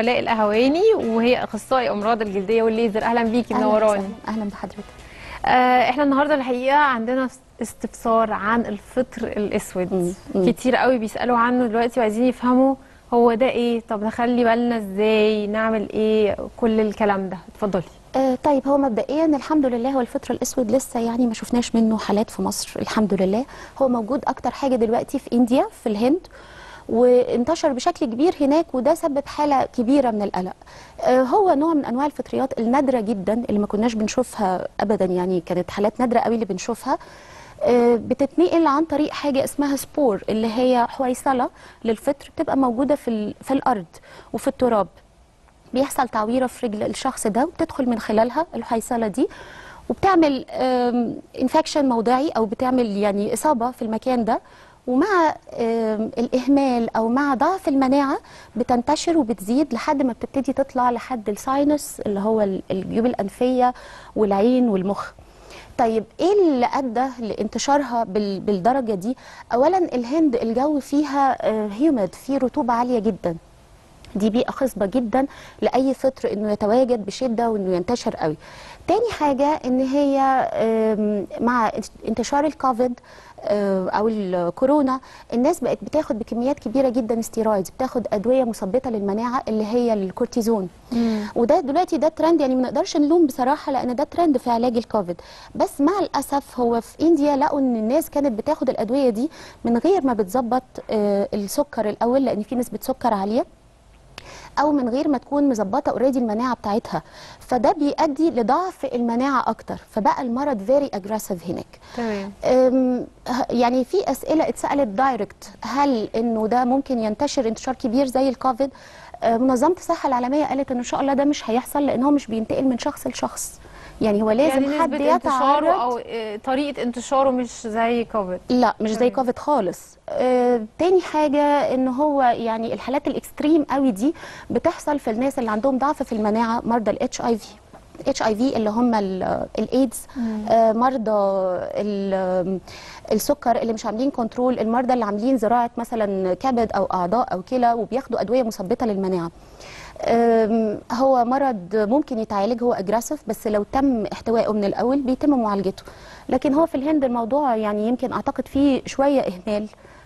ولاء القهواني وهي اخصائي امراض الجلديه والليزر اهلا بيكي أهلاً منوراني وسهلاً. اهلا بحضرتك آه احنا النهارده الحقيقه عندنا استفسار عن الفطر الاسود مم. مم. كتير قوي بيسالوا عنه دلوقتي وعايزين يفهموا هو ده ايه طب نخلي بالنا ازاي نعمل ايه كل الكلام ده اتفضلي آه طيب هو مبدئيا الحمد لله هو الفطر الاسود لسه يعني ما شفناش منه حالات في مصر الحمد لله هو موجود اكتر حاجه دلوقتي في انديا في الهند وانتشر بشكل كبير هناك وده سبب حاله كبيره من القلق آه هو نوع من انواع الفطريات النادره جدا اللي ما كناش بنشوفها ابدا يعني كانت حالات نادره قوي اللي بنشوفها آه، بتتنقل عن طريق حاجه اسمها سبور اللي هي حويصله للفطر بتبقى موجوده في ال- في الارض وفي التراب بيحصل تعويره في رجل الشخص ده وبتدخل من خلالها الحيصله دي وبتعمل انفكشن موضعي او بتعمل يعني اصابه في المكان ده ومع آم، الاهمال او مع ضعف المناعه بتنتشر وبتزيد لحد ما بتبتدي تطلع لحد الساينس اللي هو ال- الجيوب الانفيه والعين والمخ طيب ايه اللي ادى لانتشارها بال- بالدرجه دي اولا الهند الجو فيها هيوميد فيه رطوبه عاليه جدا دي بيئة خصبة جدا لأي فطر إنه يتواجد بشدة وإنه ينتشر قوي. تاني حاجة إن هي آم، مع انتشار الكوفيد آه، أو الكورونا الناس بقت بتاخد بكميات كبيرة جدا ستيرويدز بتاخد أدوية مثبطة للمناعة اللي هي الكورتيزون. وده دلوقتي ده ترند يعني ما نقدرش نلوم بصراحة لأن ده ترند في علاج الكوفيد. بس مع الأسف هو في إنديا لقوا إن الناس كانت بتاخد الأدوية دي من غير ما بتظبط آه، السكر الأول لأن في نسبة سكر عالية. او من غير ما تكون مظبطه اوريدي المناعه بتاعتها فده بيؤدي لضعف المناعه اكتر فبقى المرض فيري اجريسيف هناك تمام أم، ه- يعني في اسئله اتسالت دايركت هل انه ده ممكن ينتشر انتشار كبير زي الكوفيد أه، منظمه الصحه العالميه قالت ان ان شاء الله ده مش هيحصل لان هو مش بينتقل من شخص لشخص يعني هو لازم يعني حد نسبة انتشاره يتعرض او آه، طريقه انتشاره مش زي كوفيد لا مش زي تمام. كوفيد خالص آه، تاني حاجة ان هو يعني الحالات الاكستريم قوي دي بتحصل في الناس اللي عندهم ضعف في المناعة مرضى الاتش اي في اتش اي في اللي هم ال- الايدز آه، مرضى ال- السكر اللي مش عاملين كنترول المرضى اللي عاملين زراعة مثلا كبد او اعضاء او كلى وبياخدوا ادوية مثبطة للمناعة أم، هو مرض ممكن يتعالج هو اجريسيف بس لو تم احتوائه من الاول بيتم معالجته لكن هو في الهند الموضوع يعني يمكن اعتقد فيه شويه اهمال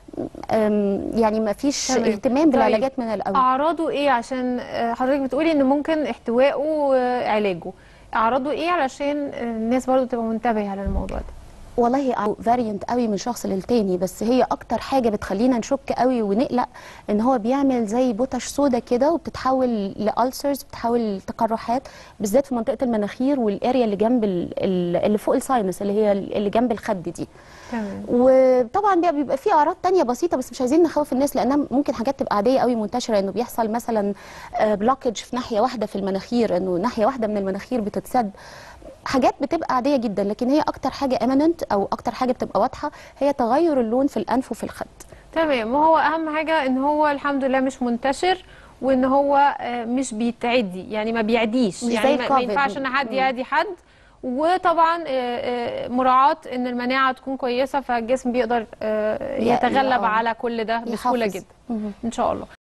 أم، يعني ما فيش تمام. اهتمام طيب، بالعلاجات من الاول اعراضه ايه عشان آه، حضرتك بتقولي ان ممكن احتوائه وعلاجه اعراضه ايه علشان آه، الناس برضو تبقى منتبهه للموضوع ده والله فاريانت قوي من شخص للتاني بس هي اكتر حاجه بتخلينا نشك قوي ونقلق ان هو بيعمل زي بوتش سودا كده وبتتحول لالسرز بتتحول لتقرحات بالذات في منطقه المناخير والاريا اللي جنب ال- ال- اللي فوق الساينس اللي هي اللي جنب الخد دي تمام وطبعا ده بيبقى فيه اعراض تانية بسيطه بس مش عايزين نخوف الناس لانها ممكن حاجات تبقى عاديه قوي منتشره انه بيحصل مثلا بلوكج في ناحيه واحده في المناخير انه ناحيه واحده من المناخير بتتسد حاجات بتبقى عاديه جدا لكن هي اكتر حاجه امننت او اكتر حاجه بتبقى واضحه هي تغير اللون في الانف وفي الخد تمام وهو اهم حاجه ان هو الحمد لله مش منتشر وان هو آه، مش بيتعدي يعني ما بيعديش مش يعني زي ما- ما الكوفيد. ينفعش ان حد مم. يعدي حد وطبعا آه، آه، مراعاه ان المناعه تكون كويسه فالجسم بيقدر آه، ي- يتغلب آه. على كل ده بسهوله يحافظ. جدا مهم. ان شاء الله